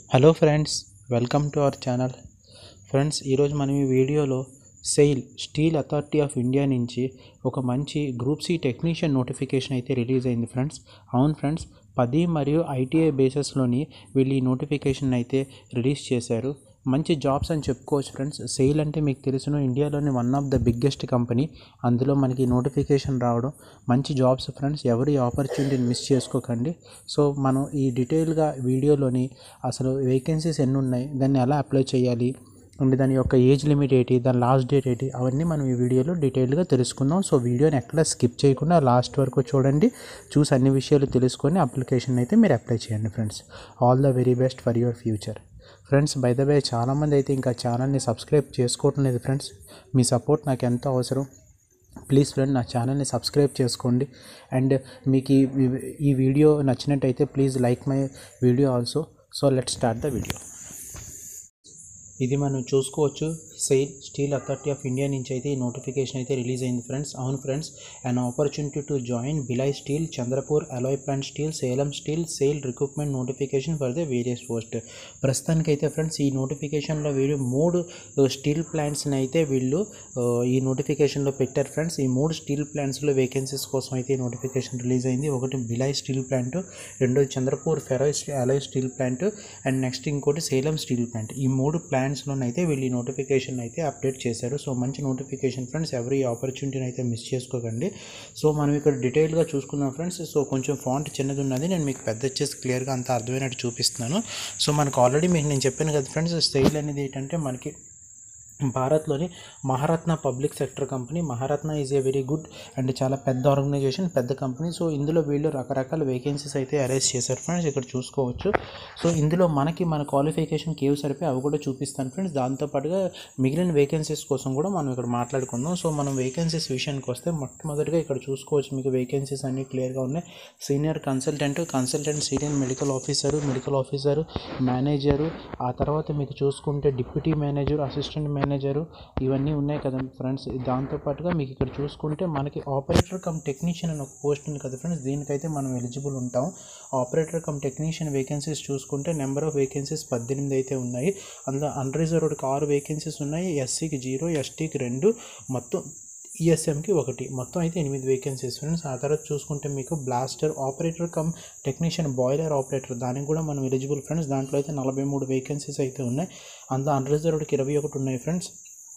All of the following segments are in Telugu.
hello friends welcome to our channel friends ఈరోజు మనం ఈ వీడియోలో SAIL steel authority of India నుంచి ఒక మంచి గ్రూప్ సి టెక్నీషియన్ నోటిఫికేషన్ అయితే రిలీజ్ అయింది ఫ్రెండ్స్ అవును ఫ్రెండ్స్ పది మరియు ఐటీఐ బేసెస్లోని వీళ్ళు ఈ నోటిఫికేషన్ అయితే రిలీజ్ చేశారు మంచి జాబ్స్ అని చెప్పుకోవచ్చు ఫ్రెండ్స్ సెయిల్ అంటే మీకు తెలుసును ఇండియాలోని one of the biggest company అందులో మనకి నోటిఫికేషన్ రావడం మంచి జాబ్స్ ఫ్రెండ్స్ ఎవరు ఈ ఆపర్చునిటీని మిస్ చేసుకోకండి సో మనం ఈ డీటెయిల్గా వీడియోలోని అసలు వేకెన్సీస్ ఎన్ని ఉన్నాయి దాన్ని ఎలా అప్లై చేయాలి అండ్ దాని యొక్క ఏజ్ లిమిట్ ఏంటి దాని లాస్ట్ డేట్ ఏంటి అవన్నీ మనం ఈ వీడియోలో డీటెయిల్గా తెలుసుకుందాం సో వీడియోని ఎక్కడ స్కిప్ చేయకుండా లాస్ట్ వరకు చూడండి చూసి అన్ని విషయాలు తెలుసుకొని అప్లికేషన్ అయితే మీరు అప్లై చేయండి friends all the very best for your future friends by the way చాలామంది అయితే ఇంకా ఛానల్ని సబ్స్క్రైబ్ చేసుకోవటం లేదు ఫ్రెండ్స్ మీ సపోర్ట్ నాకు ఎంతో అవసరం ప్లీజ్ ఫ్రెండ్ నా ఛానల్ని సబ్స్క్రైబ్ చేసుకోండి అండ్ మీకు ఈ ఈ వీడియో నచ్చినట్టయితే please like my video also so let start the video ఇది మనం చూసుకోవచ్చు SAIL steel authority of India నుంచి అయితే ఈ నోటిఫికేషన్ అయితే రిలీజ్ అయింది ఫ్రెండ్స్ అవును friends and opportunity to join Bhilai steel Chandrapur alloy plant steel Salem steel SAIL recruitment notification for the various post ప్రస్తుతానికి అయితే ఫ్రెండ్స్ ఈ నోటిఫికేషన్లో వీళ్ళు మూడు స్టీల్ ప్లాంట్స్ని అయితే వీళ్ళు ఆ, ఈ నోటిఫికేషన్లో పెట్టారు ఫ్రెండ్స్ ఈ మూడు స్టీల్ ప్లాంట్స్లో వేకెన్సీస్ కోసం అయితే ఈ నోటిఫికేషన్ రిలీజ్ అయింది ఒకటి బిలాయ్ స్టీల్ ప్లాంట్ రెండోది Chandrapur ferro alloy steel plant and next ఇంకోటి సేలం స్టీల్ ప్లాంట్ ఈ మూడు ప్లాంట్స్లోనైతే వీళ్ళు ఈ నోటిఫికేషన్ అయితే అప్డేట్ చేశారు సో మంచి నోటిఫికేషన్ ఫ్రెండ్స్ ఎవరు ఈ ఆపర్చునిటీని అయితే మిస్ చేసుకోకండి సో మనం ఇక్కడ డీటెయిల్గా చూసుకుందాం ఫ్రెండ్స్ సో కొంచెం ఫాంట్ చిన్నది ఉన్నది నేను మీకు పెద్ద వచ్చేసి క్లియర్గా అంత అర్థమైనట్టు చూపిస్తున్నాను సో మనకు ఆల్రెడీ మీకు నేను చెప్పాను కదా ఫ్రెండ్స్ స్టైల్ అనేది ఏంటంటే మనకి భారత్లోని Maharatna public sector company Maharatna is a very good and చాలా పెద్ద ఆర్గనైజేషన్ పెద్ద కంపెనీ సో ఇందులో వీళ్ళు రకరకాల వేకెన్సీస్ అయితే అరేంజ్ చేశారు ఫ్రెండ్స్ ఇక్కడ చూసుకోవచ్చు సో ఇందులో మనకి మన క్వాలిఫికేషన్కి ఏవి సరిపోయి అవి కూడా చూపిస్తాను ఫ్రెండ్స్ దాంతోపాటుగా మిగిలిన వేకెన్సీస్ కోసం కూడా మనం ఇక్కడ మాట్లాడుకుందాం సో మనం వేకెన్సీస్ విషయానికి వస్తే మొట్టమొదటిగా ఇక్కడ చూసుకోవచ్చు మీకు వేకెన్సీస్ అన్నీ క్లియర్గా ఉన్నాయి senior consultant consultant senior medical officer medical officer manager ఆ తర్వాత మీకు చూసుకుంటే డిప్యూటీ మేనేజర్ అసిస్టెంట్ మేనేజరు ఇవన్నీ ఉన్నాయి కదా ఫ్రెండ్స్ దాంతోపాటుగా మీకు ఇక్కడ చూసుకుంటే మనకి ఆపరేటర్ కమ్ టెక్నీషియన్ అని ఒక పోస్ట్ ఉంది కదా ఫ్రెండ్స్ దీనికైతే మనం ఎలిజిబుల్ ఉంటాం ఆపరేటర్ కమ్ టెక్నీషియన్ వేకెన్సీస్ చూసుకుంటే నెంబర్ ఆఫ్ వేకెన్సీస్ పద్దెనిమిది అయితే ఉన్నాయి అందులో అన్రిజర్వ్డ్కి ఆరు వేకెన్సీస్ ఉన్నాయి ఎస్సీకి జీరో ఎస్టీకి రెండు మొత్తం ఈఎస్ఎంకి ఒకటి మొత్తం అయితే ఎనిమిది వేకెన్సీస్ ఫ్రెండ్స్ ఆ తర్వాత చూసుకుంటే మీకు blaster operator cum technician boiler operator దానికి కూడా మనం ఎలిజిబుల్ ఫ్రెండ్స్ దాంట్లో అయితే నలభై మూడు వేకెన్సీస్ అయితే ఉన్నాయి అందులో అన్రిజర్వ్డ్కి ఇరవై ఒకటి ఉన్నాయి ఫ్రెండ్స్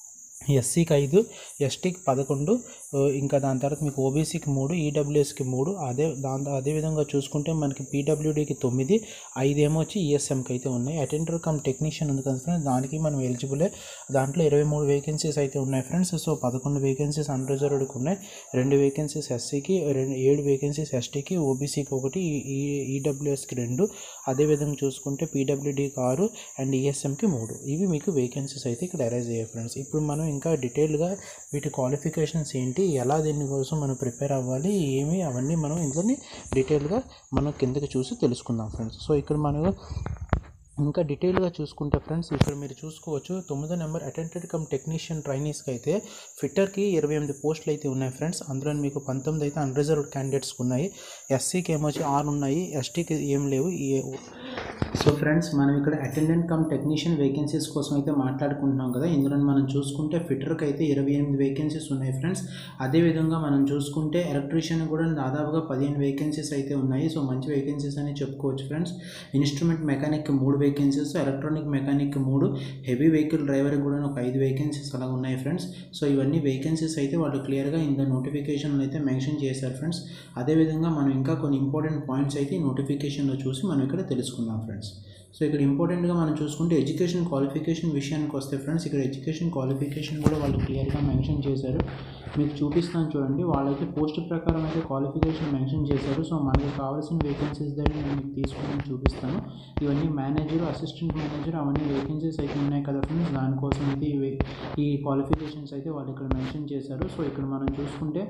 ఎస్సీకి ఐదు ఎస్టీకి పదకొండు ఆ, ఇంకా దాని తర్వాత మీకు ఓబీసీకి మూడు ఈడబ్ల్యూఎస్కి మూడు అదే దాని అదేవిధంగా చూసుకుంటే మనకి పీడబ్ల్యూడీకి తొమ్మిది ఐదేమో వచ్చి ఈఎస్ఎంకి అయితే ఉన్నాయి అటెండర్ కమ్ టెక్నీషియన్ ఉంది కదా ఫ్రెండ్స్ దానికి మనం ఎలిజిబులే దాంట్లో ఇరవై మూడు వేకెన్సీస్ అయితే ఉన్నాయి ఫ్రెండ్స్ సో పదకొండు వేకెన్సీస్ అన్రిజర్వ్డ్కి ఉన్నాయి రెండు వేకెన్సీస్ ఎస్సీకి రెండు ఏడు వేకెన్సీస్ ఎస్టీకి ఓబీసీకి ఒకటి ఈ ఈడబ్ల్యూఎస్కి రెండు అదేవిధంగా చూసుకుంటే పీడబ్ల్యూడీకి ఆరు అండ్ ఈఎస్ఎంకి మూడు ఇవి మీకు వేకెన్సీస్ అయితే ఇక్కడ అరైజ్ అయ్యాయి ఫ్రెండ్స్ ఇప్పుడు మనం ఇంకా డీటెయిల్గా వీటి క్వాలిఫికేషన్స్ ఏంటి ఎలా దీనికోసం మనం ప్రిపేర్ అవ్వాలి ఏమి అవన్నీ మనం ఇందులోని డీటెయిల్గా మనం కిందకి చూసి తెలుసుకుందాం ఫ్రెండ్స్ సో ఇక్కడ మనం ఇంకా డీటెయిల్గా చూసుకుంటే ఫ్రెండ్స్ ఇక్కడ మీరు చూసుకోవచ్చు తొమ్మిదో నెంబర్ అటెండెడ్ కమ్ టెక్నీషియన్ ట్రైనీస్కి అయితే ఫిట్టర్కి ఇరవై ఎనిమిది పోస్టులు అయితే ఉన్నాయి ఫ్రెండ్స్ అందులో మీకు పంతొమ్మిది అయితే అన్రిజర్వ్డ్ క్యాండిడేట్స్కి ఉన్నాయి ఎస్సీకి ఏమొచ్చి ఆరు ఉన్నాయి ఎస్టీకి ఏం లేవు ఈ సో ఫ్రెండ్స్ మనం ఇక్కడ అటెండెంట్ కమ్ టెక్నీషియన్ వేకెన్సీస్ కోసం అయితే మాట్లాడుకుంటున్నాం కదా ఇందులో మనం చూసుకుంటే ఫిట్టర్కి అయితే ఇరవై ఎనిమిది వేకెన్సీస్ ఉన్నాయి ఫ్రెండ్స్ అదేవిధంగా మనం చూసుకుంటే ఎలక్ట్రీషియన్ కూడా దాదాపుగా పదిహేను వేకెన్సీస్ అయితే ఉన్నాయి సో మంచి వేకెన్సీస్ అని చెప్పుకోవచ్చు ఫ్రెండ్స్ ఇన్స్ట్రుమెంట్ మెకానిక్ మూడు వేకెన్సీస్ ఎలక్ట్రానిక్ మెకానిక్ మూడు హెవీ వెహికల్ డ్రైవర్ కూడా ఒక ఐదు వేకెన్సీస్ అలా ఉన్నాయి ఫ్రెండ్స్ సో ఇవన్నీ వేకెన్సీస్ అయితే వాళ్ళు క్లియర్గా ఇంత నోటిఫికేషన్లో అయితే మెన్షన్ చేశారు ఫ్రెండ్స్ అదేవిధంగా మనం ఇంకా కొన్ని ఇంపార్టెంట్ పాయింట్స్ అయితే ఈ నోటిఫికేషన్లో చూసి మనం ఇక్కడ తెలుసుకుందాం ఫ్రెండ్స్ సో ఇక్కడ ఇంపార్టెంట్గా మనం చూసుకుంటే ఎడ్యుకేషన్ క్వాలిఫికేషన్ విషయానికి వస్తే ఫ్రెండ్స్ ఇక్కడ ఎడ్యుకేషన్ క్వాలిఫికేషన్ కూడా వాళ్ళు క్లియర్గా మెన్షన్ చేశారు మీకు చూపిస్తాను చూడండి వాళ్ళైతే పోస్ట్ ప్రకారం అయితే క్వాలిఫికేషన్ మెన్షన్ చేశారు సో మనకి కావాల్సిన వేకెన్సీస్ దగ్గర నేను మీకు తీసుకొని చూపిస్తాను ఇవన్నీ మేనేజర్ అసిస్టెంట్ మేనేజర్ అవన్నీ వేకెన్సీస్ అయితే ఉన్నాయి కదా ఫ్రెండ్స్ దానికోసం అయితే ఇవి ఈ క్వాలిఫికేషన్స్ అయితే వాళ్ళు ఇక్కడ మెన్షన్ చేశారు సో ఇక్కడ మనం చూసుకుంటే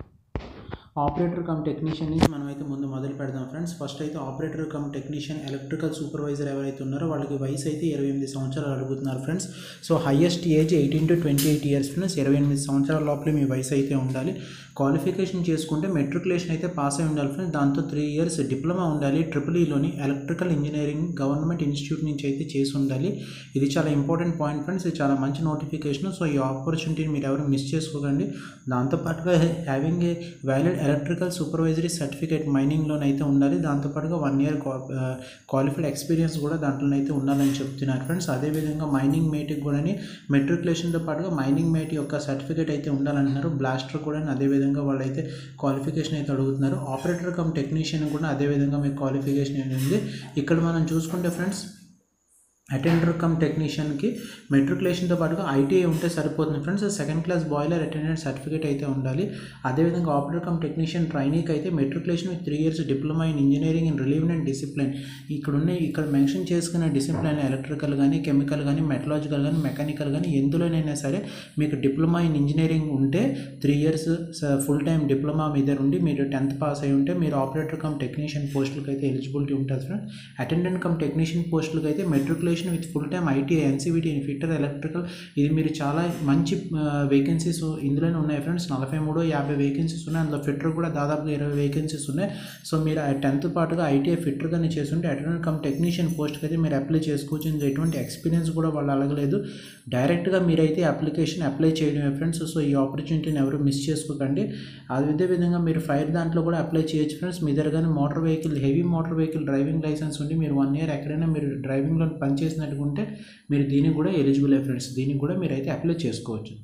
ఆపరేటర్ కమ్ టెక్నీషియన్ నుంచి మనం అయితే ముందు మొదలు పెడదాం ఫ్రెండ్స్ ఫస్ట్ అయితే operator cum technician electrical supervisor ఎవరైతే ఉన్నారో వాళ్ళకి వయసు అయితే ఇరవై ఎనిమిది సంవత్సరాలు అడుగుతున్నారు friends so highest age eighteen to twenty eight years friends ఇరవై ఎనిమిది సంవత్సరాల లోపలే మీ వయసు అయితే ఉండాలి క్వాలిఫికేషన్ చేసుకుంటే మెట్రికులేషన్ అయితే పాస్ అయి ఉండాలి ఫ్రెండ్స్ దాంతో త్రీ ఇయర్స్ డిప్లొమా ఉండాలి ట్రిపుల్ ఈలోని ఎలక్ట్రికల్ ఇంజనీరింగ్ గవర్నమెంట్ ఇన్స్టిట్యూట్ నుంచి అయితే చేసి ఉండాలి ఇది చాలా ఇంపార్టెంట్ పాయింట్ ఫ్రెండ్స్ ఇది చాలా మంచి నోటిఫికేషన్ సో ఈ ఆపర్చునిటీని మీరు ఎవరు మిస్ చేసుకోకండి దాంతోపాటుగా having a valid electrical supervisory certificate మైనింగ్లోనైతే అయితే ఉండాలి దాంతోపాటుగా వన్ ఇయర్ క్వాలిఫైడ్ ఎక్స్పీరియన్స్ కూడా దాంట్లో అయితే ఉండాలని చెప్తున్నారు ఫ్రెండ్స్ అదేవిధంగా మైనింగ్ మేట్కి కూడా మెట్రికులేషన్తో పాటుగా మైనింగ్ మేట్ యొక్క సర్టిఫికేట్ అయితే ఉండాలంటున్నారు బ్లాస్టర్ కూడా అదేవిధంగా వాళ్ళైతే క్వాలిఫికేషన్ అయితే అడుగుతున్నారు ఆపరేటర్ కమ్ టెక్నీషియన్ కూడా అదేవిధంగా మీకు క్వాలిఫికేషన్ అనేది ఉంది ఇక్కడ మనం చూసుకుంటే ఫ్రెండ్స్ అటెండర్ కమ్ టెక్నీషియన్కి మెట్రికులేషన్తో పాటుగా ఐటీఐ ఉంటే సరిపోతుంది friends second class boiler attendant certificate అయితే ఉండాలి అదేవిధంగా ఆపరేటర్ కమ్ టెక్నీషియన్ ట్రైనీకి అయితే matriculation with three years diploma in engineering in relieve and discipline ఇక్కడ ఉన్న ఇక్కడ మెన్షన్ చేసుకున్న డిసిప్లిన్ ఎలక్ట్రికల్ కానీ కెమికల్ కానీ మెటలాజికల్ కానీ మెకానికల్ కానీ ఎందులోనైనా సరే మీకు డిప్లొమా ఇన్ ఇంజనీరింగ్ ఉంటే three years full time diploma మీద ఉండి మీరు టెన్త్ పాస్ అయి ఉంటే మీరు ఆపరేటర్ కమ్ టెక్నీషియన్ పోస్టులకు అయితే ఎలిజిబిలిటీ ఉంటుంది ఫ్రెండ్ అటెండెంట్ కమ్ టెక్నీషియన్ పోస్టులకు అయితే matriculation with full time IT NCVT fitter electrical ఇది మీరు చాలా మంచి వేకెన్సీస్ ఇందులోనే ఉన్నాయి ఫ్రెండ్స్ నలభై మూడు యాభై వేకెన్సీస్ ఉన్నాయి అందులో ఫిట్టర్ కూడా దాదాపుగా ఇరవై వేకెన్సీస్ ఉన్నాయి సో మీరు టెన్త్ పాటుగా ఐటీఐ ఫిట్టర్గానే చేస్తుంటే అటెండెంట్ కమ్ టెక్నీషియన్ పోస్ట్కి అయితే మీరు అప్లై చేసుకోవచ్చు ఇందులో ఎటువంటి ఎక్స్పీరియన్స్ కూడా వాళ్ళు అడగలేదు డైరెక్ట్గా మీరైతే అప్లికేషన్ అప్లై చేయడమే ఫ్రెండ్స్ సో ఈ ఆపర్చునిటీని ఎవరు మిస్ చేసుకోకండి అదే విధంగా మీరు ఫైర్ దాంట్లో కూడా అప్లై చేయొచ్చు ఫ్రెండ్స్ మీ దగ్గర కానీ motor vehicle heavy motor vehicle driving licence ఉండి మీరు వన్ ఇయర్ ఎక్కడైనా మీరు డ్రైవింగ్లో పనిచేసినట్టుకుంటే మీరు దీనికి కూడా ఎలిజిబుల్ ఫ్రెండ్స్ దీనికి కూడా మీరు అయితే అప్లై చేసుకోవచ్చు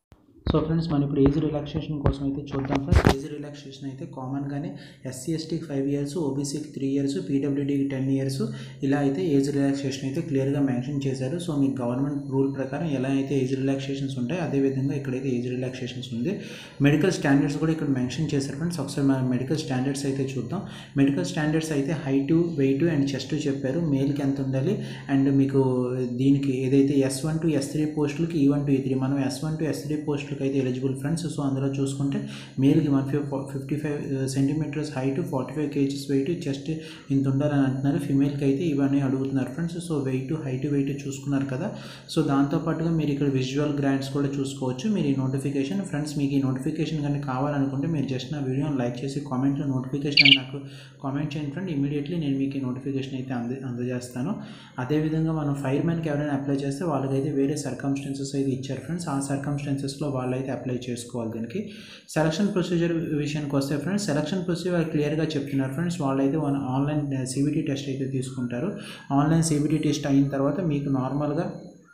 సో ఫ్రెండ్స్ మనం ఇప్పుడు ఏజ్ రిలాక్సేషన్ కోసం అయితే చూద్దాం ఫ్రెండ్స్ ఏజ్ రిలాక్సేషన్ అయితే కామన్గానే ఎస్సీ ఎస్టీకి ఫైవ్ ఇయర్స్ ఓబీసీకి త్రీ ఇయర్స్ పీడబ్ల్యూడీకి టెన్ ఇయర్స్ ఇలా అయితే ఏజ్ రిలాక్సేషన్ అయితే క్లియర్గా మెన్షన్ చేశారు సో మీకు గవర్నమెంట్ రూల్ ప్రకారం ఎలా అయితే ఏజ్ రిలాక్సేషన్స్ ఉంటాయి అదేవిధంగా ఇక్కడైతే ఏజ్ రిలాక్సేషన్స్ ఉంది మెడికల్ స్టాండర్డ్స్ కూడా ఇక్కడ మెన్షన్ చేశారు ఫ్రెండ్స్ ఒకసారి మనం మెడికల్ స్టాండర్డ్స్ అయితే చూద్దాం మెడికల్ స్టాండర్డ్స్ అయితే హైట్ వెయిట్ అండ్ చెస్ట్ చెప్పారు మేల్కి ఎంత ఉండాలి అండ్ మీకు దీనికి ఏదైతే S one to S three పోస్టులకి E one to E three మనం S one to S three పోస్టులకి అయితే ఎలిజిబుల్ ఫ్రెండ్స్ సో అందులో చూసుకుంటే మేల్కి one fifty five centimetres height forty five kgs weight chest ఇంత ఉండాలని అంటున్నారు ఫిమేల్కి అయితే ఇవన్నీ అడుగుతున్నారు friends so weight height weight చూసుకున్నారు కదా సో దాంతోపాటుగా మీరు ఇక్కడ విజువల్ గ్రాంట్స్ కూడా చూసుకోవచ్చు మీరు ఈ నోటిఫికేషన్ ఫ్రెండ్స్ మీకు ఈ నోటిఫికేషన్ కానీ కావాలనుకుంటే మీరు జస్ట్ నా వీడియోని లైక్ చేసి కామెంట్లో నోటిఫికేషన్ అని నాకు కామెంట్ చేయండి ఫ్రెండ్ ఇమీడియట్లీ నేను మీకు ఈ నోటిఫికేషన్ అయితే అంద అందజేస్తాను అదేవిధంగా మనం ఫైర్ మ్యాన్కి ఎవరైనా అప్లై చేస్తే వాళ్ళకైతే వేరే సర్కమ్స్టెన్సెస్ అయితే ఇచ్చారు ఫ్రెండ్స్ ఆ సర్కమ్స్టెన్సెస్లో వాళ్ళైతే అప్లై చేసుకోవాలి దీనికి సెలక్షన్ ప్రొసీజర్ విషయానికి వస్తే ఫ్రెండ్స్ సెలక్షన్ ప్రొసీజర్ క్లియర్గా చెప్తున్నారు ఫ్రెండ్స్ వాళ్ళైతే వన్ ఆన్లైన్ సిబిటీ టెస్ట్ అయితే తీసుకుంటారు ఆన్లైన్ సిబిటీ టెస్ట్ అయిన తర్వాత మీకు నార్మల్గా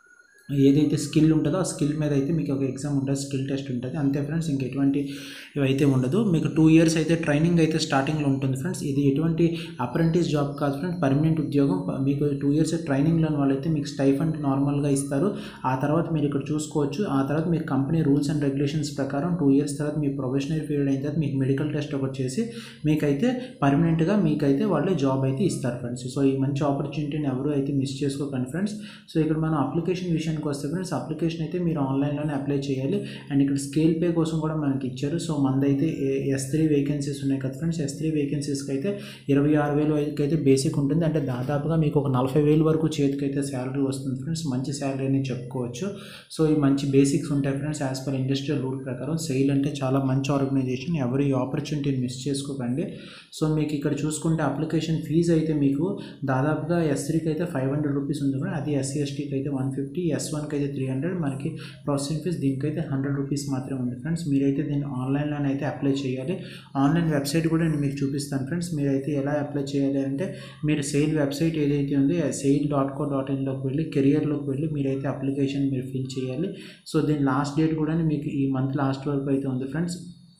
ఏదైతే స్కిల్ ఉంటుందో ఆ స్కిల్ మీద అయితే మీకు ఒక ఎగ్జామ్ ఉంటుంది స్కిల్ టెస్ట్ ఉంటుంది అంతే ఫ్రెండ్స్ ఇంక ఎటువంటి ఇవైతే ఉండదు మీకు టూ ఇయర్స్ అయితే ట్రైనింగ్ అయితే స్టార్టింగ్లో ఉంటుంది ఫ్రెండ్స్ ఇది ఎటువంటి అప్రెంటిస్ జాబ్ కాదు ఫ్రెండ్స్ పర్మనెంట్ ఉద్యోగం మీకు టూ ఇయర్స్ ట్రైనింగ్లో వాళ్ళైతే మీకు స్టైఫండ్ నార్మల్గా ఇస్తారు ఆ తర్వాత మీరు ఇక్కడ చూసుకోవచ్చు ఆ తర్వాత మీరు కంపెనీ రూల్స్ అండ్ రెగ్యులేషన్స్ ప్రకారం టూ ఇయర్స్ తర్వాత మీ ప్రొఫెషనల్ పీరియడ్ అయిన తర్వాత మీకు మెడికల్ టెస్ట్ ఒకటి చేసి మీకైతే పర్మనెంట్గా మీకైతే వాళ్ళు జాబ్ అయితే ఇస్తారు ఫ్రెండ్స్ సో ఈ మంచి ఆపర్చునిటీని ఎవరు అయితే మిస్ చేసుకోకండి ఫ్రెండ్స్ సో ఇక్కడ మనం అప్లికేషన్ విషయానికి వస్తే ఫ్రెండ్స్ అప్లికేషన్ అయితే మీరు ఆన్లైన్లోనే అప్లై చేయాలి అండ్ ఇక్కడ స్కేల్ పే కోసం కూడా మనకి ఇచ్చారు సో మనదైతే ఎస్ త్రీ వేకెన్సీస్ ఉన్నాయి కదా ఫ్రెండ్స్ ఎస్ త్రీ వేకెన్సీస్కి అయితే ఇరవై ఆరు వేలు అయితే బేసిక్ ఉంటుంది అంటే దాదాపుగా మీకు ఒక నలభై వేలు వరకు చేతికి అయితే శాలరీ వస్తుంది ఫ్రెండ్స్ మంచి శాలరీ అని చెప్పుకోవచ్చు సో ఈ మంచి బేసిక్స్ ఉంటాయి friends as per industrial rule ప్రకారం సెయిల్ అంటే చాలా మంచి ఆర్గనైజేషన్ ఎవరు ఈ ఆపర్చునిటీని మిస్ చేసుకోకండి సో మీకు ఇక్కడ చూసుకుంటే అప్లికేషన్ ఫీజు అయితే మీకు దాదాపుగా ఎస్ త్రీకి అయితే ఫైవ్ హండ్రెడ్ రూపీస్ ఉంది ఫ్రెండ్ అది ఎస్సీ ఎస్టీకి అయితే వన్ ఫిఫ్టీ ఎస్ వన్కి అయితే త్రీ హండ్రెడ్ మనకి ప్రాసెసింగ్ ఫీజ్ దీనికైతే హండ్రెడ్ రూపీస్ మాత్రమే ఉంది ఫ్రెండ్స్ మీరైతే దీన్ని ఆన్లైన్లోనే అయితే అప్లై చేయాలి ఆన్లైన్ వెబ్సైట్ కూడా నేను మీకు చూపిస్తాను ఫ్రెండ్స్ మీరైతే ఎలా అప్లై చేయాలి అంటే మీరు సెయిల్ వెబ్సైట్ ఏదైతే ఉందో సెయిల్ డాట్ కో డాట్ ఇన్లోకి వెళ్ళి కెరియర్లోకి వెళ్ళి మీరైతే అప్లికేషన్ మీరు ఫిల్ చేయాలి సో దీని లాస్ట్ డేట్ కూడా మీకు ఈ మంత్ లాస్ట్ వరకు అయితే ఉంది ఫ్రెండ్స్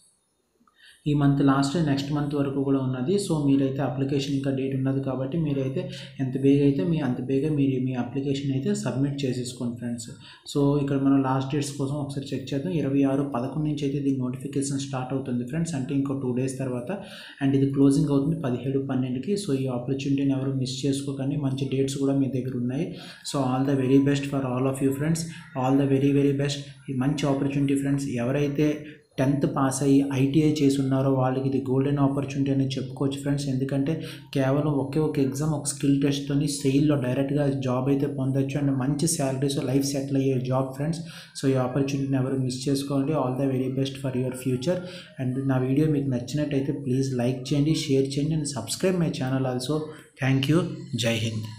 ఈ మంత్ లాస్ట్ నెక్స్ట్ మంత్ వరకు కూడా ఉన్నది సో మీరైతే అప్లికేషన్ ఇంకా డేట్ ఉన్నది కాబట్టి మీరైతే ఎంత బేగా అయితే మీ అంత బేగా మీరు మీ అప్లికేషన్ అయితే సబ్మిట్ చేసేసుకోండి ఫ్రెండ్స్ సో ఇక్కడ మనం లాస్ట్ డేట్స్ కోసం ఒకసారి చెక్ చేద్దాం ఇరవై ఆరు పదకొండు నుంచి అయితే దీని నోటిఫికేషన్ స్టార్ట్ అవుతుంది ఫ్రెండ్స్ అంటే ఇంకో టూ డేస్ తర్వాత అండ్ ఇది క్లోజింగ్ అవుతుంది పదిహేడు పన్నెండుకి సో ఈ ఆపర్చునిటీని ఎవరు మిస్ చేసుకోకండి మంచి డేట్స్ కూడా మీ దగ్గర ఉన్నాయి so all the very best for all of you friends all the very very best ఈ మంచి ఆపర్చునిటీ ఫ్రెండ్స్ ఎవరైతే టెన్త్ పాస్ అయ్యి ఐటీఐ చేసి ఉన్నారో వాళ్ళకి ఇది గోల్డెన్ ఆపర్చునిటీ అని చెప్పుకోవచ్చు ఫ్రెండ్స్ ఎందుకంటే కేవలం ఒకే ఒక ఎగ్జామ్ ఒక స్కిల్ టెస్ట్తోని సెయిల్లో డైరెక్ట్గా జాబ్ అయితే పొందొచ్చు అండ్ మంచి శాలరీస్ లైఫ్ సెటిల్ అయ్యే జాబ్ ఫ్రెండ్స్ సో ఈ ఆపర్చునిటీని ఎవరు మిస్ చేసుకోండి all the very best for your future and నా వీడియో మీకు నచ్చినట్టయితే ప్లీజ్ లైక్ చేయండి షేర్ చేయండి and subscribe my channel also thank you జై హింద్